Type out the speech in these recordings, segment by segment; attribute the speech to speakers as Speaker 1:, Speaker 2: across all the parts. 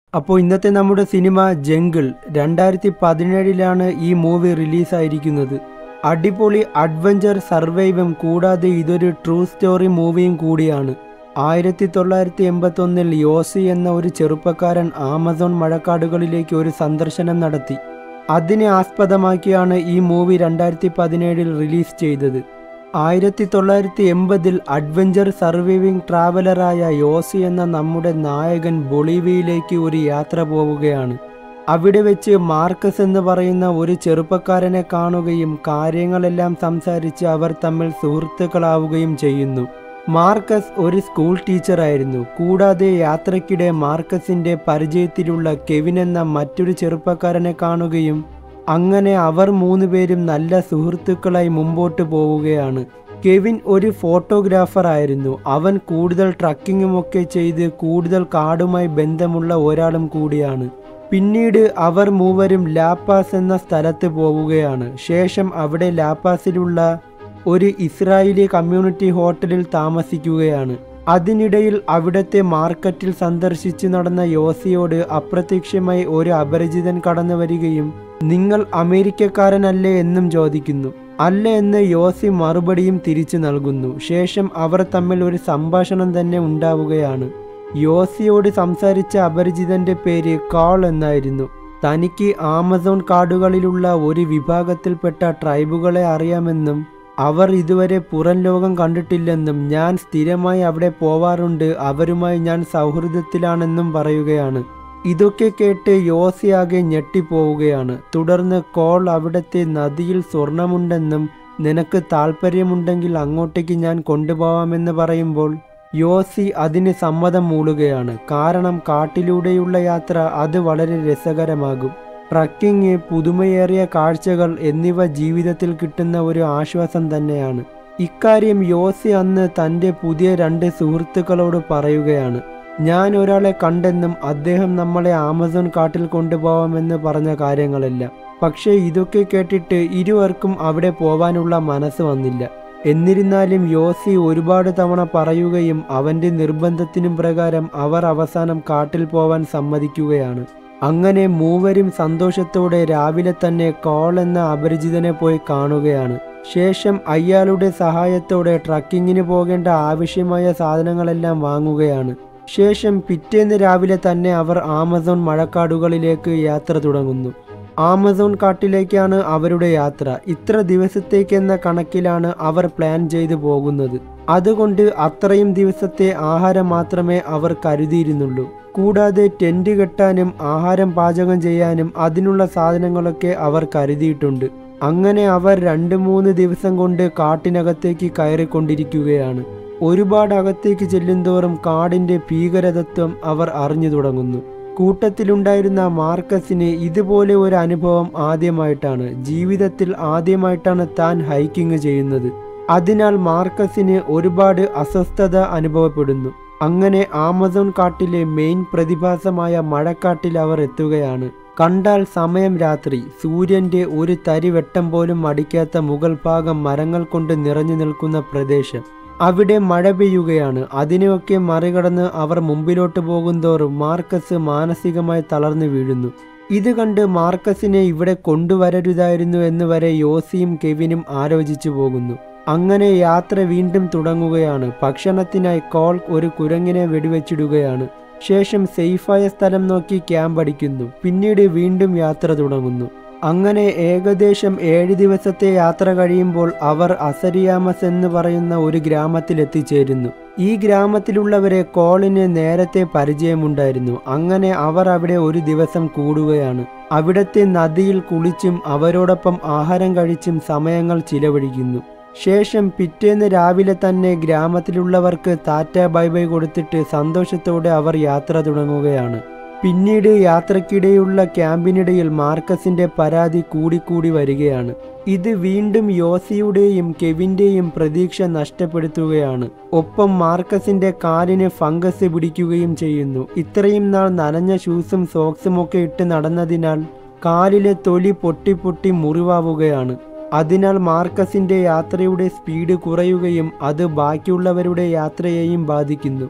Speaker 1: അപ്പോൾ ഇന്നത്തെ നമ്മുടെ സിനിമ ജംഗിൾ രണ്ടായിരത്തി പതിനേഴിലാണ് ഈ മൂവി റിലീസായിരിക്കുന്നത് അടിപൊളി അഡ്വഞ്ചർ സർവൈവും കൂടാതെ ഇതൊരു ട്രൂ സ്റ്റോറി മൂവിയും കൂടിയാണ് ആയിരത്തി തൊള്ളായിരത്തി എൺപത്തൊന്നിൽ യോസി എന്ന ഒരു ചെറുപ്പക്കാരൻ ആമസോൺ മഴക്കാടുകളിലേക്ക് ഒരു സന്ദർശനം നടത്തി അതിനെ ആസ്പദമാക്കിയാണ് ഈ മൂവി രണ്ടായിരത്തി പതിനേഴിൽ റിലീസ് ചെയ്തത് ആയിരത്തി തൊള്ളായിരത്തി എൺപതിൽ അഡ്വഞ്ചർ സർവൈവിംഗ് ട്രാവലറായ യോസി എന്ന നമ്മുടെ നായകൻ ബൊളീവിയയിലേക്ക് ഒരു യാത്ര പോവുകയാണ് അവിടെ വെച്ച് മാർക്കസ് എന്ന് പറയുന്ന ഒരു ചെറുപ്പക്കാരനെ കാണുകയും കാര്യങ്ങളെല്ലാം സംസാരിച്ച് അവർ തമ്മിൽ സുഹൃത്തുക്കളാവുകയും ചെയ്യുന്നു മാർക്കസ് ഒരു സ്കൂൾ ടീച്ചറായിരുന്നു കൂടാതെ യാത്രക്കിടെ മാർക്കസിന്റെ പരിചയത്തിലുള്ള കെവിൻ എന്ന മറ്റൊരു ചെറുപ്പക്കാരനെ കാണുകയും അങ്ങനെ അവർ മൂന്നുപേരും നല്ല സുഹൃത്തുക്കളായി മുമ്പോട്ട് പോവുകയാണ് കെവിൻ ഒരു ഫോട്ടോഗ്രാഫർ ആയിരുന്നു അവൻ കൂടുതൽ ട്രക്കിങ്ങുമൊക്കെ ചെയ്ത് കൂടുതൽ കാടുമായി ബന്ധമുള്ള ഒരാളും കൂടിയാണ് പിന്നീട് അവർ മൂവരും ലാപ്പാസ് എന്ന സ്ഥലത്ത് പോവുകയാണ് ശേഷം അവിടെ ലാപ്പാസിലുള്ള ഒരു ഇസ്രായേലി കമ്മ്യൂണിറ്റി ഹോട്ടലിൽ താമസിക്കുകയാണ് അതിനിടയിൽ അവിടുത്തെ മാർക്കറ്റിൽ സന്ദർശിച്ചു നടന്ന യോസിയോട് അപ്രത്യക്ഷമായി ഒരു അപരിചിതൻ കടന്നു വരികയും നിങ്ങൾ അമേരിക്കക്കാരനല്ലേ എന്നും ചോദിക്കുന്നു അല്ല എന്ന് യോസി മറുപടിയും തിരിച്ചു നൽകുന്നു ശേഷം അവർ തമ്മിൽ ഒരു സംഭാഷണം തന്നെ ഉണ്ടാവുകയാണ് യോസിയോട് സംസാരിച്ച അപരിചിതന്റെ പേര് കാൾ എന്നായിരുന്നു തനിക്ക് ആമസോൺ കാടുകളിലുള്ള ഒരു വിഭാഗത്തിൽപ്പെട്ട ട്രൈബുകളെ അറിയാമെന്നും അവർ ഇതുവരെ പുറം ലോകം കണ്ടിട്ടില്ലെന്നും ഞാൻ സ്ഥിരമായി അവിടെ പോവാറുണ്ട് അവരുമായി ഞാൻ സൗഹൃദത്തിലാണെന്നും പറയുകയാണ് ഇതൊക്കെ കേട്ട് യോസിയാകെ ഞെട്ടിപ്പോവുകയാണ് തുടർന്ന് കോൾ അവിടുത്തെ നദിയിൽ സ്വർണമുണ്ടെന്നും നിനക്ക് താല്പര്യമുണ്ടെങ്കിൽ അങ്ങോട്ടേക്ക് ഞാൻ കൊണ്ടുപോവാമെന്ന് പറയുമ്പോൾ യോസി അതിന് സമ്മതം മൂളുകയാണ് കാരണം കാട്ടിലൂടെയുള്ള യാത്ര അത് വളരെ രസകരമാകും ട്രക്കിങ് പുതുമയേറിയ കാഴ്ചകൾ എന്നിവ ജീവിതത്തിൽ കിട്ടുന്ന ഒരു ആശ്വാസം തന്നെയാണ് ഇക്കാര്യം യോസി അന്ന് തൻ്റെ പുതിയ രണ്ട് സുഹൃത്തുക്കളോട് പറയുകയാണ് ഞാൻ ഒരാളെ കണ്ടെന്നും അദ്ദേഹം നമ്മളെ ആമസോൺ കാട്ടിൽ കൊണ്ടുപോകാമെന്ന് പറഞ്ഞ കാര്യങ്ങളെല്ലാം പക്ഷേ ഇതൊക്കെ കേട്ടിട്ട് ഇരുവർക്കും അവിടെ പോവാനുള്ള മനസ്സ് വന്നില്ല എന്നിരുന്നാലും യോസി ഒരുപാട് തവണ പറയുകയും അവൻ്റെ നിർബന്ധത്തിനും പ്രകാരം അവർ അവസാനം കാട്ടിൽ പോവാൻ സമ്മതിക്കുകയാണ് അങ്ങനെ മൂവരും സന്തോഷത്തോടെ രാവിലെ തന്നെ കോൾ എന്ന അപരിചിതനെ പോയി കാണുകയാണ് ശേഷം അയാളുടെ സഹായത്തോടെ ട്രക്കിങ്ങിന് പോകേണ്ട ആവശ്യമായ സാധനങ്ങളെല്ലാം വാങ്ങുകയാണ് ശേഷം പിറ്റേന്ന് രാവിലെ തന്നെ അവർ ആമസോൺ മഴക്കാടുകളിലേക്ക് യാത്ര തുടങ്ങുന്നു ആമസോൺ കാട്ടിലേക്കാണ് അവരുടെ യാത്ര ഇത്ര ദിവസത്തേക്കെന്ന കണക്കിലാണ് അവർ പ്ലാൻ ചെയ്തു പോകുന്നത് അതുകൊണ്ട് അത്രയും ദിവസത്തെ ആഹാരം മാത്രമേ അവർ കരുതിയിരുന്നുള്ളൂ കൂടാതെ ടെന്റ് കെട്ടാനും ആഹാരം പാചകം ചെയ്യാനും അതിനുള്ള സാധനങ്ങളൊക്കെ അവർ കരുതിയിട്ടുണ്ട് അങ്ങനെ അവർ രണ്ട് മൂന്ന് ദിവസം കൊണ്ട് കാട്ടിനകത്തേക്ക് കയറിക്കൊണ്ടിരിക്കുകയാണ് ഒരുപാട് അകത്തേക്ക് ചെല്ലുന്തോറും കാടിന്റെ ഭീകരതത്വം അവർ അറിഞ്ഞു തുടങ്ങുന്നു കൂട്ടത്തിലുണ്ടായിരുന്ന മാർക്കസിന് ഇതുപോലെ ഒരു അനുഭവം ആദ്യമായിട്ടാണ് ജീവിതത്തിൽ ആദ്യമായിട്ടാണ് താൻ ഹൈക്കിങ് ചെയ്യുന്നത് അതിനാൽ മാർക്കസിന് ഒരുപാട് അസ്വസ്ഥത അനുഭവപ്പെടുന്നു അങ്ങനെ ആമസോൺ കാട്ടിലെ മെയിൻ പ്രതിഭാസമായ മഴക്കാട്ടിൽ അവർ എത്തുകയാണ് കണ്ടാൽ സമയം രാത്രി സൂര്യന്റെ ഒരു തരി വെട്ടം പോലും അടിക്കാത്ത മുകൾ ഭാഗം മരങ്ങൾ കൊണ്ട് നിറഞ്ഞു നിൽക്കുന്ന പ്രദേശം അവിടെ മഴ പെയ്യുകയാണ് അതിനെയൊക്കെ മറികടന്ന് അവർ മുമ്പിലോട്ട് പോകുന്തോറും മാർക്കസ് മാനസികമായി തളർന്നു വീഴുന്നു ഇത് കണ്ട് മാർക്കസിനെ ഇവിടെ കൊണ്ടുവരരുതായിരുന്നു എന്ന് വരെ യോസിയും കെവിനും ആലോചിച്ചു പോകുന്നു അങ്ങനെ യാത്ര വീണ്ടും തുടങ്ങുകയാണ് ഭക്ഷണത്തിനായി കോൾ ഒരു കുരങ്ങിനെ വെടിവെച്ചിടുകയാണ് ശേഷം സേഫായ സ്ഥലം നോക്കി ക്യാമ്പ് അടിക്കുന്നു പിന്നീട് വീണ്ടും യാത്ര തുടങ്ങുന്നു അങ്ങനെ ഏകദേശം ഏഴ് ദിവസത്തെ യാത്ര കഴിയുമ്പോൾ അവർ അസരിയാമസ് എന്ന് പറയുന്ന ഒരു ഗ്രാമത്തിൽ എത്തിച്ചേരുന്നു ഈ ഗ്രാമത്തിലുള്ളവരെ കോളിന് നേരത്തെ പരിചയമുണ്ടായിരുന്നു അങ്ങനെ അവർ അവിടെ ഒരു ദിവസം കൂടുകയാണ് അവിടത്തെ നദിയിൽ കുളിച്ചും അവരോടൊപ്പം ആഹാരം കഴിച്ചും സമയങ്ങൾ ചിലവഴിക്കുന്നു ശേഷം പിറ്റേന്ന് രാവിലെ തന്നെ ഗ്രാമത്തിലുള്ളവർക്ക് ടാറ്റ ബൈ ബൈ കൊടുത്തിട്ട് സന്തോഷത്തോടെ അവർ യാത്ര തുടങ്ങുകയാണ് പിന്നീട് യാത്രക്കിടെയുള്ള ക്യാമ്പിനിടയിൽ മാർക്കസിന്റെ പരാതി കൂടിക്കൂടി വരികയാണ് ഇത് വീണ്ടും യോസിയുടെയും കെവിന്റെയും പ്രതീക്ഷ നഷ്ടപ്പെടുത്തുകയാണ് ഒപ്പം മാർക്കസിന്റെ കാലിന് ഫംഗസ് പിടിക്കുകയും ചെയ്യുന്നു ഇത്രയും നാൾ നനഞ്ഞ ഷൂസും സോക്സും ഒക്കെ ഇട്ട് നടന്നതിനാൽ കാലിലെ തൊലി പൊട്ടി പൊട്ടി മുറിവാവുകയാണ് അതിനാൽ മാർക്കസിന്റെ യാത്രയുടെ സ്പീഡ് കുറയുകയും അത് ബാക്കിയുള്ളവരുടെ യാത്രയെയും ബാധിക്കുന്നു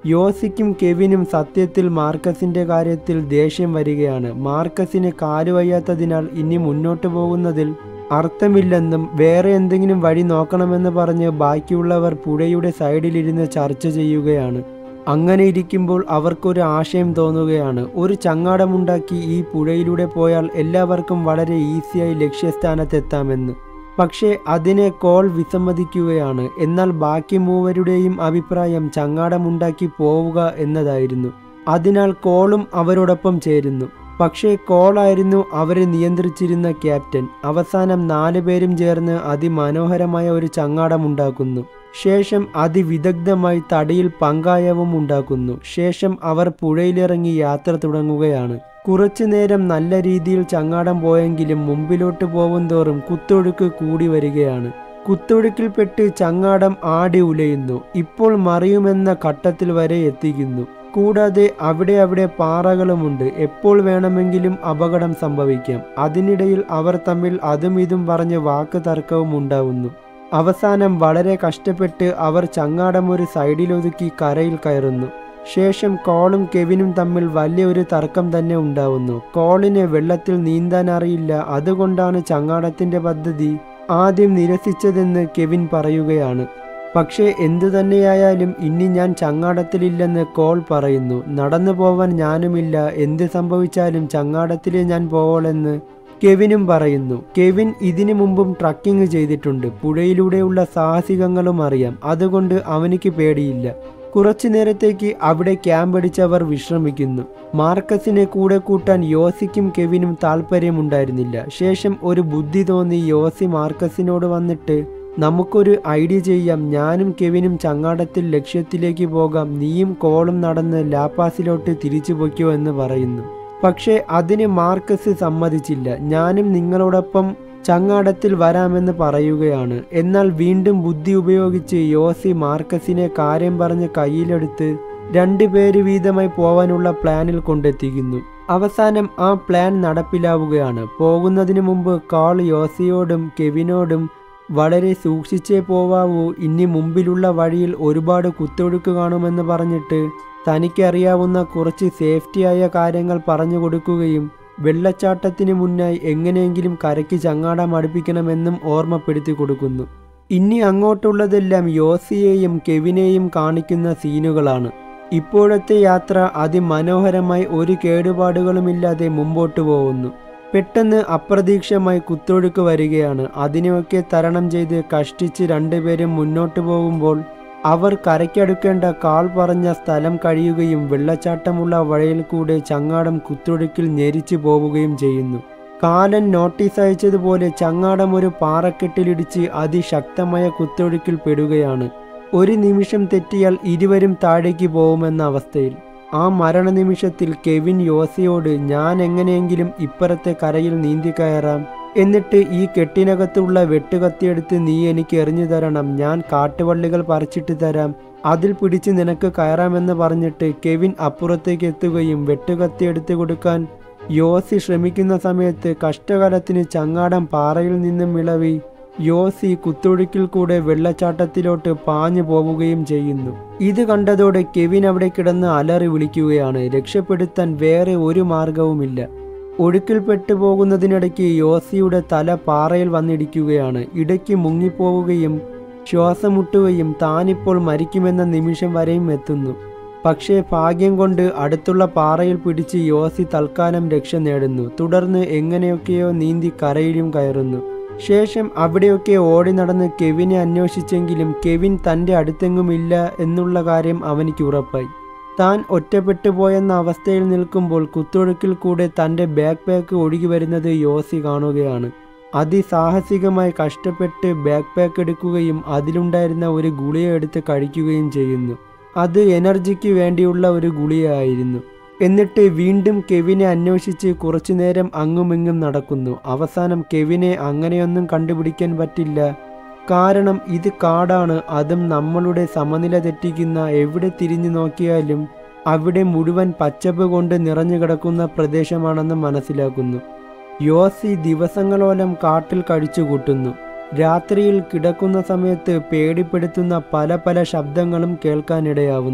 Speaker 1: യോസിക്കും കെവിനും സത്യത്തിൽ മാർക്കസിന്റെ കാര്യത്തിൽ ദേഷ്യം വരികയാണ് മാർക്കസിന് കാലുവയ്യാത്തതിനാൽ ഇനി മുന്നോട്ട് പോകുന്നതിൽ അർത്ഥമില്ലെന്നും വേറെ എന്തെങ്കിലും വഴി നോക്കണമെന്ന് പറഞ്ഞ് ബാക്കിയുള്ളവർ പുഴയുടെ സൈഡിലിരുന്ന് ചർച്ച ചെയ്യുകയാണ് അങ്ങനെ ഇരിക്കുമ്പോൾ അവർക്കൊരു ആശയം തോന്നുകയാണ് ഒരു ചങ്ങാടമുണ്ടാക്കി ഈ പുഴയിലൂടെ പോയാൽ എല്ലാവർക്കും വളരെ ഈസിയായി ലക്ഷ്യസ്ഥാനത്തെത്താമെന്ന് പക്ഷേ അതിനെ കോൾ വിസമ്മതിക്കുകയാണ് എന്നാൽ ബാക്കി മൂവരുടെയും അഭിപ്രായം ചങ്ങാടമുണ്ടാക്കി പോവുക എന്നതായിരുന്നു അതിനാൽ കോളും അവരോടൊപ്പം ചേരുന്നു പക്ഷേ കോളായിരുന്നു അവരെ നിയന്ത്രിച്ചിരുന്ന ക്യാപ്റ്റൻ അവസാനം നാല് പേരും ചേർന്ന് അതിമനോഹരമായ ഒരു ചങ്ങാടമുണ്ടാക്കുന്നു ശേഷം അതിവിദഗ്ധമായി തടിയിൽ പങ്കായവും ഉണ്ടാക്കുന്നു ശേഷം അവർ പുഴയിലിറങ്ങി യാത്ര തുടങ്ങുകയാണ് കുറച്ചു നേരം നല്ല രീതിയിൽ ചങ്ങാടം പോയെങ്കിലും മുമ്പിലോട്ട് പോകും തോറും കുത്തൊഴുക്ക് കൂടി വരികയാണ് കുത്തൊഴുക്കിൽപ്പെട്ട് ചങ്ങാടം ആടി ഉലയുന്നു ഇപ്പോൾ മറിയുമെന്ന ഘട്ടത്തിൽ വരെ എത്തിക്കുന്നു കൂടാതെ അവിടെ അവിടെ പാറകളുമുണ്ട് എപ്പോൾ വേണമെങ്കിലും അപകടം സംഭവിക്കാം അതിനിടയിൽ അവർ തമ്മിൽ അതും ഇതും പറഞ്ഞ് വാക്ക് തർക്കവും ഉണ്ടാവുന്നു അവസാനം വളരെ കഷ്ടപ്പെട്ട് അവർ ചങ്ങാടം ഒരു സൈഡിലൊതുക്കി കരയിൽ കയറുന്നു ശേഷം കോളും കെവിനും തമ്മിൽ വലിയൊരു തർക്കം തന്നെ ഉണ്ടാവുന്നു കോളിന് വെള്ളത്തിൽ നീന്താൻ അറിയില്ല അതുകൊണ്ടാണ് ചങ്ങാടത്തിന്റെ പദ്ധതി ആദ്യം നിരസിച്ചതെന്ന് കെവിൻ പറയുകയാണ് പക്ഷേ എന്തു തന്നെയായാലും ഇനി ഞാൻ ചങ്ങാടത്തിലില്ലെന്ന് കോൾ പറയുന്നു നടന്നു പോവാൻ ഞാനുമില്ല എന്ത് സംഭവിച്ചാലും ചങ്ങാടത്തിലേ ഞാൻ പോവോളെന്ന് കെവിനും പറയുന്നു കെവിൻ ഇതിനു മുമ്പും ട്രക്കിംഗ് ചെയ്തിട്ടുണ്ട് പുഴയിലൂടെയുള്ള സാഹസികങ്ങളും അറിയാം അതുകൊണ്ട് അവനിക്ക് പേടിയില്ല കുറച്ചു നേരത്തേക്ക് അവിടെ ക്യാമ്പ് അടിച്ചവർ വിശ്രമിക്കുന്നു മാർക്കസിനെ കൂടെ കൂട്ടാൻ യോസിക്കും കെവിനും താല്പര്യമുണ്ടായിരുന്നില്ല ശേഷം ഒരു ബുദ്ധി തോന്നി യോസി മാർക്കസിനോട് വന്നിട്ട് നമുക്കൊരു ഐഡിയ ചെയ്യാം ഞാനും കെവിനും ചങ്ങാടത്തിൽ ലക്ഷ്യത്തിലേക്ക് പോകാം നീയും കോളും നടന്ന് ലാപ്പാസിലോട്ട് തിരിച്ചു പൊയ്ക്കോ എന്ന് പറയുന്നു പക്ഷേ അതിന് മാർക്കസ് സമ്മതിച്ചില്ല ഞാനും നിങ്ങളോടൊപ്പം ചങ്ങാടത്തിൽ വരാമെന്ന് പറയുകയാണ് എന്നാൽ വീണ്ടും ബുദ്ധി ഉപയോഗിച്ച് യോസി മാർക്കസിനെ കാര്യം പറഞ്ഞ് കയ്യിലെടുത്ത് രണ്ടുപേര് വീതമായി പോവാനുള്ള പ്ലാനിൽ കൊണ്ടെത്തിക്കുന്നു അവസാനം ആ പ്ലാൻ നടപ്പിലാവുകയാണ് പോകുന്നതിന് മുമ്പ് കാൾ യോസിയോടും കെവിനോടും വളരെ സൂക്ഷിച്ചേ പോവാവൂ ഇനി മുമ്പിലുള്ള വഴിയിൽ ഒരുപാട് കുത്തൊഴുക്ക് കാണുമെന്ന് പറഞ്ഞിട്ട് തനിക്കറിയാവുന്ന കുറച്ച് സേഫ്റ്റിയായ കാര്യങ്ങൾ പറഞ്ഞു കൊടുക്കുകയും വെള്ളച്ചാട്ടത്തിന് മുന്നായി എങ്ങനെയെങ്കിലും കരയ്ക്ക് ചങ്ങാടം അടുപ്പിക്കണമെന്നും ഓർമ്മപ്പെടുത്തി കൊടുക്കുന്നു ഇനി അങ്ങോട്ടുള്ളതെല്ലാം യോസിയെയും കെവിനെയും കാണിക്കുന്ന സീനുകളാണ് ഇപ്പോഴത്തെ യാത്ര അതിമനോഹരമായി ഒരു കേടുപാടുകളുമില്ലാതെ മുമ്പോട്ട് പോകുന്നു പെട്ടെന്ന് അപ്രതീക്ഷമായി കുത്തൊഴുക്ക് വരികയാണ് അതിനെയൊക്കെ തരണം ചെയ്ത് കഷ്ടിച്ച് രണ്ടുപേരും മുന്നോട്ട് പോകുമ്പോൾ അവർ കരയ്ക്കടുക്കേണ്ട കാൽ പറഞ്ഞ സ്ഥലം കഴിയുകയും വെള്ളച്ചാട്ടമുള്ള വഴിയിൽ കൂടെ ചങ്ങാടം കുത്തൊഴുക്കിൽ ഞെരിച്ചു പോവുകയും ചെയ്യുന്നു കാലൻ നോട്ടീസ് അയച്ചതുപോലെ ചങ്ങാടം ഒരു പാറക്കെട്ടിലിടിച്ച് അതിശക്തമായ കുത്തൊഴുക്കിൽ പെടുകയാണ് ഒരു നിമിഷം തെറ്റിയാൽ ഇരുവരും താഴേക്ക് പോകുമെന്ന അവസ്ഥയിൽ ആ മരണനിമിഷത്തിൽ കെവിൻ യോസിയോട് ഞാൻ എങ്ങനെയെങ്കിലും ഇപ്പുറത്തെ കരയിൽ നീന്തി കയറാം എന്നിട്ട് ഈ കെട്ടിനകത്തുള്ള വെട്ടുകത്തിയെടുത്ത് നീ എനിക്ക് എറിഞ്ഞു തരണം ഞാൻ കാട്ടുവള്ളികൾ പറിച്ചിട്ട് തരാം അതിൽ പിടിച്ച് നിനക്ക് കയറാമെന്ന് പറഞ്ഞിട്ട് കെവിൻ അപ്പുറത്തേക്ക് എത്തുകയും വെട്ടുകത്തി എടുത്തു കൊടുക്കാൻ യോസി ശ്രമിക്കുന്ന സമയത്ത് കഷ്ടകാലത്തിന് ചങ്ങാടം പാറയിൽ നിന്നും ഇളവി യോസി കുത്തൊഴുക്കിൽ കൂടെ വെള്ളച്ചാട്ടത്തിലോട്ട് പാഞ്ഞു പോവുകയും ചെയ്യുന്നു ഇത് കണ്ടതോടെ കെവിൻ അവിടെ കിടന്ന് അലറി വിളിക്കുകയാണ് രക്ഷപ്പെടുത്താൻ വേറെ ഒരു മാർഗവുമില്ല ഒഴുക്കിൽപ്പെട്ടു പോകുന്നതിനിടയ്ക്ക് യോസിയുടെ തല പാറയിൽ വന്നിടിക്കുകയാണ് ഇടയ്ക്ക് മുങ്ങിപ്പോവുകയും ശ്വാസം മുട്ടുകയും താനിപ്പോൾ മരിക്കുമെന്ന നിമിഷം വരെയും എത്തുന്നു പക്ഷേ ഭാഗ്യം കൊണ്ട് അടുത്തുള്ള പാറയിൽ പിടിച്ച് യോസി തൽക്കാലം രക്ഷ നേടുന്നു തുടർന്ന് എങ്ങനെയൊക്കെയോ നീന്തി കരയിലും കയറുന്നു ശേഷം അവിടെയൊക്കെ ഓടി നടന്ന് കെവിനെ അന്വേഷിച്ചെങ്കിലും കെവിൻ തൻ്റെ അടുത്തെങ്ങുമില്ല എന്നുള്ള കാര്യം അവനിക്ക് ഉറപ്പായി താൻ ഒറ്റപ്പെട്ടു പോയെന്ന അവസ്ഥയിൽ നിൽക്കുമ്പോൾ കുത്തൊഴുക്കിൽ കൂടെ തൻ്റെ ബാക്ക് പാക്ക് ഒഴുകി വരുന്നത് യോസി കാണുകയാണ് അതിസാഹസികമായി കഷ്ടപ്പെട്ട് ബാക്ക് പാക്ക് എടുക്കുകയും അതിലുണ്ടായിരുന്ന ഒരു ഗുളിക എടുത്ത് കഴിക്കുകയും ചെയ്യുന്നു അത് എനർജിക്ക് വേണ്ടിയുള്ള ഒരു ഗുളികയായിരുന്നു എന്നിട്ട് വീണ്ടും കെവിനെ അന്വേഷിച്ച് കുറച്ചുനേരം അങ്ങുമിങ്ങും നടക്കുന്നു അവസാനം കെവിനെ അങ്ങനെയൊന്നും കണ്ടുപിടിക്കാൻ പറ്റില്ല കാരണം ഇത് കാടാണ് അതും നമ്മളുടെ സമനില തെറ്റിക്കുന്ന എവിടെ തിരിഞ്ഞു നോക്കിയാലും അവിടെ മുഴുവൻ പച്ചപ്പ് കൊണ്ട് നിറഞ്ഞു കിടക്കുന്ന പ്രദേശമാണെന്ന് മനസ്സിലാക്കുന്നു യോസി ദിവസങ്ങളോളം കാട്ടിൽ കഴിച്ചുകൂട്ടുന്നു രാത്രിയിൽ കിടക്കുന്ന സമയത്ത് പേടിപ്പെടുത്തുന്ന പല പല ശബ്ദങ്ങളും കേൾക്കാനിടയാവുന്നു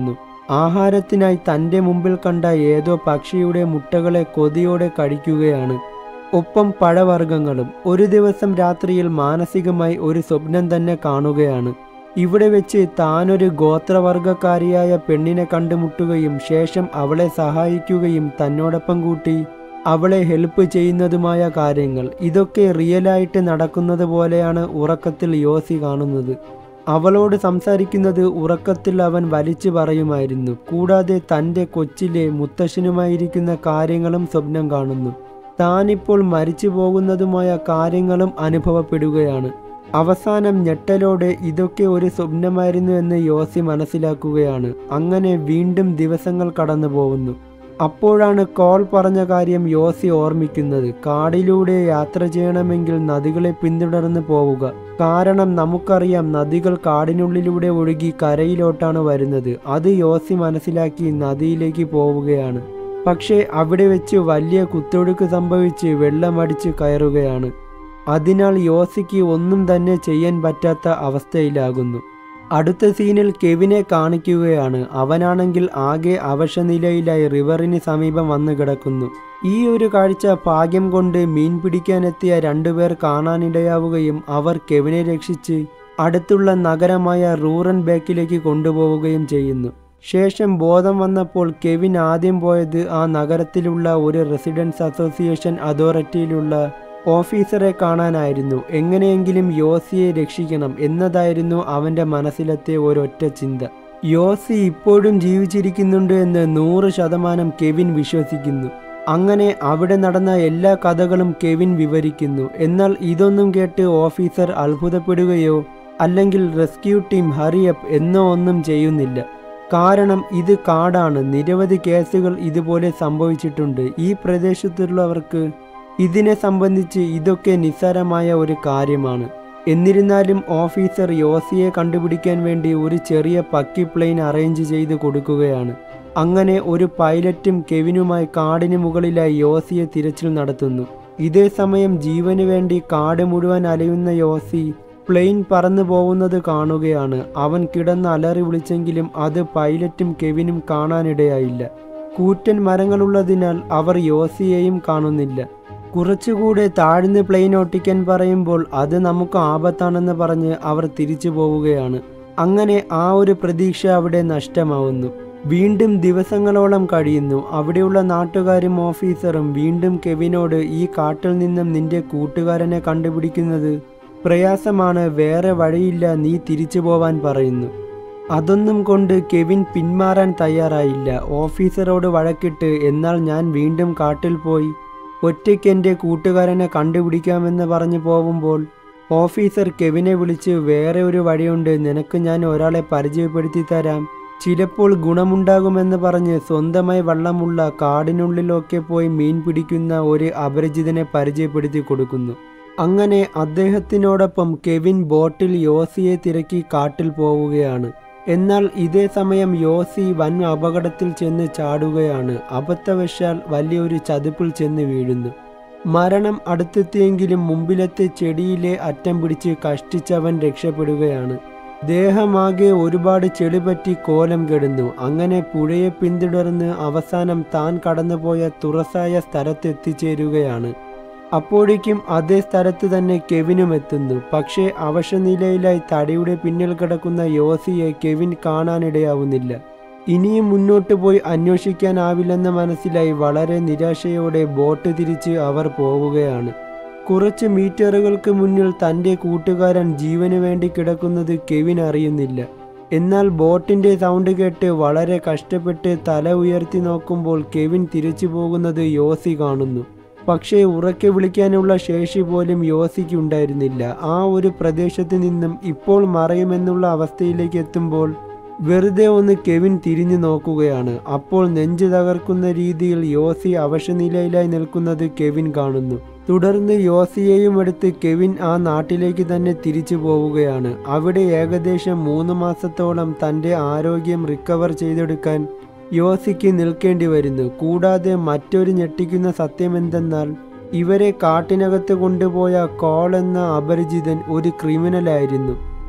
Speaker 1: ആഹാരത്തിനായി തൻ്റെ മുമ്പിൽ കണ്ട ഏതോ പക്ഷിയുടെ മുട്ടകളെ കൊതിയോടെ കഴിക്കുകയാണ് ഒപ്പം പഴവർഗ്ഗങ്ങളും ഒരു ദിവസം രാത്രിയിൽ മാനസികമായി ഒരു സ്വപ്നം തന്നെ കാണുകയാണ് ഇവിടെ വെച്ച് താനൊരു ഗോത്രവർഗക്കാരിയായ പെണ്ണിനെ കണ്ടുമുട്ടുകയും ശേഷം അവളെ സഹായിക്കുകയും തന്നോടൊപ്പം കൂട്ടി അവളെ ഹെൽപ്പ് ചെയ്യുന്നതുമായ കാര്യങ്ങൾ ഇതൊക്കെ റിയലായിട്ട് നടക്കുന്നത് പോലെയാണ് ഉറക്കത്തിൽ യോസി കാണുന്നത് അവളോട് സംസാരിക്കുന്നത് ഉറക്കത്തിൽ അവൻ വലിച്ചു പറയുമായിരുന്നു കൂടാതെ തൻ്റെ കൊച്ചിലെ മുത്തശ്ശനുമായിരിക്കുന്ന കാര്യങ്ങളും സ്വപ്നം കാണുന്നു താനിപ്പോൾ മരിച്ചു പോകുന്നതുമായ കാര്യങ്ങളും അനുഭവപ്പെടുകയാണ് അവസാനം ഞെട്ടലോടെ ഇതൊക്കെ ഒരു സ്വപ്നമായിരുന്നു എന്ന് യോസി മനസ്സിലാക്കുകയാണ് അങ്ങനെ വീണ്ടും ദിവസങ്ങൾ കടന്നു പോകുന്നു അപ്പോഴാണ് കോൾ പറഞ്ഞ കാര്യം യോസി ഓർമ്മിക്കുന്നത് കാടിലൂടെ യാത്ര ചെയ്യണമെങ്കിൽ നദികളെ പിന്തുടർന്ന് പോവുക കാരണം നമുക്കറിയാം നദികൾ കാടിനുള്ളിലൂടെ ഒഴുകി കരയിലോട്ടാണ് വരുന്നത് അത് യോസി മനസ്സിലാക്കി നദിയിലേക്ക് പോവുകയാണ് പക്ഷേ അവിടെ വെച്ച് വലിയ കുത്തൊഴുക്ക് സംഭവിച്ച് വെള്ളമടിച്ച് കയറുകയാണ് അതിനാൽ യോസിക്ക് ഒന്നും തന്നെ ചെയ്യാൻ പറ്റാത്ത അവസ്ഥയിലാകുന്നു അടുത്ത സീനിൽ കെവിനെ കാണിക്കുകയാണ് അവനാണെങ്കിൽ ആകെ അവശനിലയിലായി റിവറിന് സമീപം വന്നു കിടക്കുന്നു ഈ ഒരു കാഴ്ച ഭാഗ്യം കൊണ്ട് മീൻ പിടിക്കാനെത്തിയ രണ്ടുപേർ കാണാനിടയാവുകയും അവർ കെവിനെ രക്ഷിച്ച് അടുത്തുള്ള നഗരമായ റൂറൻ ബേക്കിലേക്ക് കൊണ്ടുപോവുകയും ചെയ്യുന്നു ശേഷം ബോധം വന്നപ്പോൾ കെവിൻ ആദ്യം പോയത് ആ നഗരത്തിലുള്ള ഒരു റെസിഡൻസ് അസോസിയേഷൻ അതോറിറ്റിയിലുള്ള ഓഫീസറെ കാണാനായിരുന്നു എങ്ങനെയെങ്കിലും യോസിയെ രക്ഷിക്കണം എന്നതായിരുന്നു അവൻ്റെ മനസ്സിലത്തെ ഒരൊറ്റ ചിന്ത യോസി ഇപ്പോഴും ജീവിച്ചിരിക്കുന്നുണ്ട് എന്ന് നൂറ് ശതമാനം കെവിൻ വിശ്വസിക്കുന്നു അങ്ങനെ അവിടെ നടന്ന എല്ലാ കഥകളും കെവിൻ വിവരിക്കുന്നു എന്നാൽ ഇതൊന്നും കേട്ട് ഓഫീസർ അത്ഭുതപ്പെടുകയോ അല്ലെങ്കിൽ റെസ്ക്യൂ ടീം ഹറിയപ്പ് എന്നോ ഒന്നും ചെയ്യുന്നില്ല കാരണം ഇത് കാടാണ് നിരവധി കേസുകൾ ഇതുപോലെ സംഭവിച്ചിട്ടുണ്ട് ഈ പ്രദേശത്തുള്ളവർക്ക് ഇതിനെ സംബന്ധിച്ച് ഇതൊക്കെ നിസ്സാരമായ ഒരു കാര്യമാണ് എന്നിരുന്നാലും ഓഫീസർ യോസിയെ കണ്ടുപിടിക്കാൻ വേണ്ടി ഒരു ചെറിയ പക്കി പ്ലെയിൻ അറേഞ്ച് ചെയ്ത് കൊടുക്കുകയാണ് അങ്ങനെ ഒരു പൈലറ്റും കെവിനുമായി കാടിന് മുകളിലായി യോസിയെ തിരച്ചിൽ നടത്തുന്നു ഇതേ സമയം ജീവന് വേണ്ടി കാട് മുഴുവൻ അലയുന്ന യോസി പ്ലെയിൻ പറന്നു പോകുന്നത് കാണുകയാണ് അവൻ കിടന്ന് അലറി വിളിച്ചെങ്കിലും അത് പൈലറ്റും കെവിനും കാണാനിടയായില്ല കൂറ്റൻ മരങ്ങളുള്ളതിനാൽ അവർ യോസിയെയും കാണുന്നില്ല കുറച്ചുകൂടെ താഴ്ന്ന് പ്ലെയിൻ ഓട്ടിക്കാൻ പറയുമ്പോൾ അത് നമുക്ക് ആപത്താണെന്ന് പറഞ്ഞ് അവർ തിരിച്ചു പോവുകയാണ് അങ്ങനെ ആ ഒരു പ്രതീക്ഷ അവിടെ നഷ്ടമാവുന്നു വീണ്ടും ദിവസങ്ങളോളം കഴിയുന്നു അവിടെയുള്ള നാട്ടുകാരും ഓഫീസറും വീണ്ടും കെവിനോട് ഈ കാട്ടിൽ നിന്നും നിന്റെ കൂട്ടുകാരനെ കണ്ടുപിടിക്കുന്നത് പ്രയാസമാണ് വേറെ വഴിയില്ല നീ തിരിച്ചു പോവാൻ പറയുന്നു അതൊന്നും കൊണ്ട് കെവിൻ പിന്മാറാൻ തയ്യാറായില്ല ഓഫീസറോട് വഴക്കിട്ട് എന്നാൽ ഞാൻ വീണ്ടും കാട്ടിൽ പോയി ഒറ്റയ്ക്ക് എൻ്റെ കൂട്ടുകാരനെ കണ്ടുപിടിക്കാമെന്ന് പറഞ്ഞു പോകുമ്പോൾ ഓഫീസർ കെവിനെ വിളിച്ച് വേറെ ഒരു വഴിയുണ്ട് നിനക്ക് ഞാൻ ഒരാളെ പരിചയപ്പെടുത്തി തരാം ചിലപ്പോൾ ഗുണമുണ്ടാകുമെന്ന് പറഞ്ഞ് സ്വന്തമായി വള്ളമുള്ള കാടിനുള്ളിലൊക്കെ പോയി മീൻ പിടിക്കുന്ന ഒരു അപരിചിതനെ പരിചയപ്പെടുത്തി കൊടുക്കുന്നു അങ്ങനെ അദ്ദേഹത്തിനോടൊപ്പം കെവിൻ ബോട്ടിൽ യോസിയെ തിരക്കി കാട്ടിൽ പോവുകയാണ് എന്നാൽ ഇതേ സമയം യോസി വൻ അപകടത്തിൽ ചെന്ന് ചാടുകയാണ് അബദ്ധവശാൽ വലിയൊരു ചതുപ്പിൽ ചെന്ന് വീഴുന്നു മരണം അടുത്തെത്തിയെങ്കിലും മുമ്പിലത്തെ ചെടിയിലെ അറ്റം പിടിച്ച് കഷ്ടിച്ചവൻ രക്ഷപ്പെടുകയാണ് ദേഹമാകെ ഒരുപാട് ചെളിപറ്റി കോലം കെടുന്നു അങ്ങനെ പുഴയെ പിന്തുടർന്ന് അവസാനം താൻ കടന്നുപോയ തുറസായ സ്ഥലത്തെത്തിച്ചേരുകയാണ് അപ്പോഴേക്കും അതേ സ്ഥലത്ത് തന്നെ കെവിനും എത്തുന്നു പക്ഷേ അവശനിലയിലായി തടിയുടെ പിന്നിൽ കിടക്കുന്ന യോസിയെ കെവിൻ കാണാനിടയാവുന്നില്ല ഇനിയും മുന്നോട്ട് പോയി അന്വേഷിക്കാനാവില്ലെന്ന് മനസ്സിലായി വളരെ നിരാശയോടെ ബോട്ട് തിരിച്ച് അവർ പോവുകയാണ് കുറച്ച് മീറ്ററുകൾക്ക് മുന്നിൽ തൻ്റെ കൂട്ടുകാരൻ ജീവന് വേണ്ടി കിടക്കുന്നത് കെവിൻ അറിയുന്നില്ല എന്നാൽ ബോട്ടിൻ്റെ സൗണ്ട് കേട്ട് വളരെ കഷ്ടപ്പെട്ട് തല ഉയർത്തി നോക്കുമ്പോൾ കെവിൻ തിരിച്ചു പോകുന്നത് യോസി കാണുന്നു പക്ഷേ ഉറക്കെ വിളിക്കാനുള്ള ശേഷി പോലും യോസിക്ക് ഉണ്ടായിരുന്നില്ല ആ ഒരു പ്രദേശത്ത് നിന്നും ഇപ്പോൾ മറയുമെന്നുള്ള അവസ്ഥയിലേക്ക് എത്തുമ്പോൾ വെറുതെ ഒന്ന് കെവിൻ തിരിഞ്ഞു നോക്കുകയാണ് അപ്പോൾ നെഞ്ചു തകർക്കുന്ന രീതിയിൽ യോസി അവശനിലയിലായി നിൽക്കുന്നത് കെവിൻ കാണുന്നു തുടർന്ന് യോസിയെയും എടുത്ത് കെവിൻ ആ നാട്ടിലേക്ക് തന്നെ തിരിച്ചു പോവുകയാണ് അവിടെ ഏകദേശം മൂന്ന് മാസത്തോളം തൻ്റെ ആരോഗ്യം റിക്കവർ ചെയ്തെടുക്കാൻ യോസിക്ക് നിൽക്കേണ്ടി വരുന്നു കൂടാതെ മറ്റൊരു ഞെട്ടിക്കുന്ന സത്യമെന്തെന്നാൽ ഇവരെ കാട്ടിനകത്ത് കൊണ്ടുപോയ കോൾ എന്ന അപരിചിതൻ ഒരു ക്രിമിനലായിരുന്നു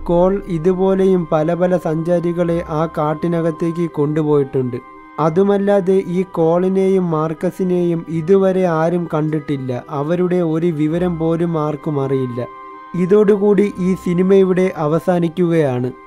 Speaker 1: കോൾ ഇതുപോലെയും പല പല സഞ്ചാരികളെ ആ കാട്ടിനകത്തേക്ക് കൊണ്ടുപോയിട്ടുണ്ട് അതുമല്ലാതെ ഈ കോളിനെയും മാർക്കസിനെയും ഇതുവരെ ആരും കണ്ടിട്ടില്ല അവരുടെ ഒരു വിവരം പോലും ആർക്കും അറിയില്ല ഇതോടുകൂടി ഈ സിനിമ ഇവിടെ അവസാനിക്കുകയാണ്